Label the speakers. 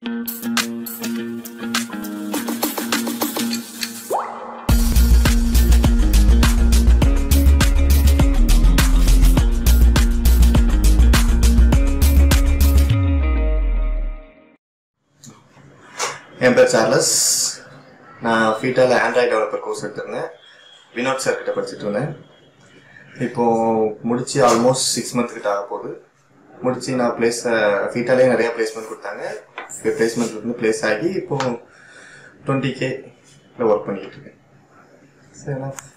Speaker 1: என் பேர் சார்லஸ் நான் ஃபீட்டால Android developer course எடுத்திருந்தேன் வினோத் சார் கிட்ட படிச்சுட்டு இருந்தேன் இப்போ முடிச்சு ஆல்மோஸ்ட் சிக்ஸ் மந்த் கிட்ட ஆக போகுது முடிச்சு நான் பிளேஸ் ஃபீட்டாலே நிறைய பிளேஸ்மெண்ட் கொடுத்தாங்க பிளேஸ்மெண்ட் இருந்து பிளேஸ் ஆகி இப்போ டுவெண்ட்டி கே ஒர்க் பண்ணிட்டு இருக்கேன் சரி